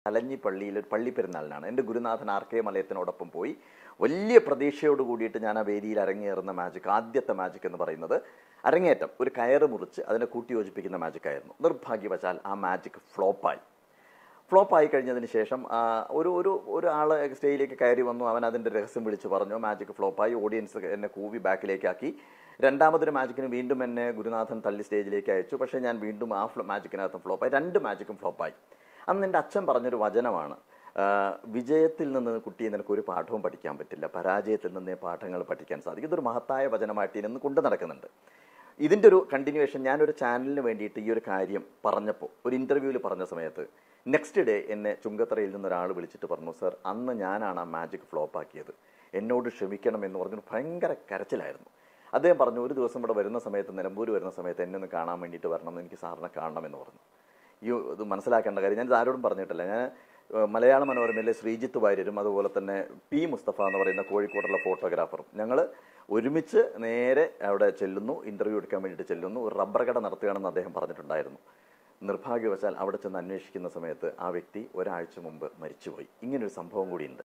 അലഞ്ഞി പള്ളിയിൽ ഒരു പള്ളി പെരുന്നാളിനാണ് എൻ്റെ ഗുരുനാഥൻ ആർ കെ മലയത്തിനോടൊപ്പം പോയി വലിയ പ്രതീക്ഷയോട് കൂടിയിട്ട് ഞാൻ ആ വേദിയിൽ അരങ്ങേറുന്ന മാജിക് ആദ്യത്തെ മാജിക് എന്ന് പറയുന്നത് അരങ്ങേറ്റം ഒരു കയറ് മുറിച്ച് അതിനെ കൂട്ടി യോജിപ്പിക്കുന്ന മാജിക് ആയിരുന്നു നിർഭാഗ്യവശാൽ ആ മാജിക് ഫ്ലോപ്പായി ഫ്ലോപ്പ് ആയി കഴിഞ്ഞതിന് ശേഷം ആ, ഒരു ഒരു ഒരാൾ സ്റ്റേജിലേക്ക് കയറി വന്നു അവൻ അതിൻ്റെ രഹസ്യം വിളിച്ച് പറഞ്ഞു മാജിക് ഫ്ലോപ്പായി ഓഡിയൻസ് എന്നെ കൂവി ബാക്കിലേക്കാക്കി രണ്ടാമതൊരു മാജിക്കിന് വീണ്ടും എന്നെ ഗുരുനാഥൻ തള്ളി സ്റ്റേജിലേക്ക് അയച്ചു പക്ഷേ ഞാൻ വീണ്ടും ആ ഫ്ലോ മാജിക്കിനകത്തും ഫ്ലോപ്പായി രണ്ട് മാജിക്കും ഫ്ലോപ്പായി അന്ന് എൻ്റെ അച്ഛൻ പറഞ്ഞൊരു വചനമാണ് ആ, വിജയത്തിൽ നിന്ന് കുട്ടിയെ നിനക്ക് ഒരു പാഠവും പഠിക്കാൻ പറ്റില്ല പരാജയത്തിൽ നിന്നേ പാഠങ്ങൾ പഠിക്കാൻ സാധിക്കും ഇതൊരു മഹത്തായ വചനമായിട്ട് ഇന്ന് കൊണ്ടു നടക്കുന്നുണ്ട് ഇതിൻ്റെ ഒരു കണ്ടിന്യൂവേഷൻ ഞാനൊരു ചാനലിന് വേണ്ടിയിട്ട് ഈ ഒരു കാര്യം പറഞ്ഞപ്പോൾ ഒരു ഇൻ്റർവ്യൂവിൽ പറഞ്ഞ സമയത്ത് നെക്സ്റ്റ് ഡേ എന്നെ ചുങ്കത്തറയിൽ നിന്ന് ഒരാൾ വിളിച്ചിട്ട് പറഞ്ഞു സർ അന്ന് ഞാനാണ് ആ മാജിക് ഫ്ലോപ്പ് ആക്കിയത് എന്നോട് ക്ഷമിക്കണം എന്ന് പറഞ്ഞു ഭയങ്കര കരച്ചിലായിരുന്നു അദ്ദേഹം പറഞ്ഞു ഒരു ദിവസം ഇവിടെ വരുന്ന സമയത്ത് നിലമ്പൂർ വരുന്ന സമയത്ത് എന്നെ ഒന്ന് കാണാൻ വേണ്ടിയിട്ട് വരണം എനിക്ക് സാറിനെ കാണണമെന്ന് പറഞ്ഞു ഈ ഇത് മനസ്സിലാക്കേണ്ട കാര്യം ഞാൻ ഇത് ആരോടും പറഞ്ഞിട്ടില്ല ഞാൻ ഏഹ്, മലയാള മനോരമയിലെ ശ്രീജിത്ത് വാര്യരും അതുപോലെ തന്നെ പി മുസ്തഫ എന്ന് പറയുന്ന കോഴിക്കോടുള്ള ഫോട്ടോഗ്രാഫറും ഞങ്ങൾ ഒരുമിച്ച് നേരെ അവിടെ ചെല്ലുന്നു ഇൻ്റർവ്യൂ എടുക്കാൻ വേണ്ടിയിട്ട് ചെല്ലുന്നു ഒരു റബ്ബർ കട നടത്തുകയാണെന്ന് അദ്ദേഹം പറഞ്ഞിട്ടുണ്ടായിരുന്നു നിർഭാഗ്യവശാൽ അവിടെ ചെന്ന് അന്വേഷിക്കുന്ന സമയത്ത് ആ വ്യക്തി ഒരാഴ്ച മുമ്പ് മരിച്ചുപോയി ഇങ്ങനൊരു സംഭവം കൂടിയുണ്ട്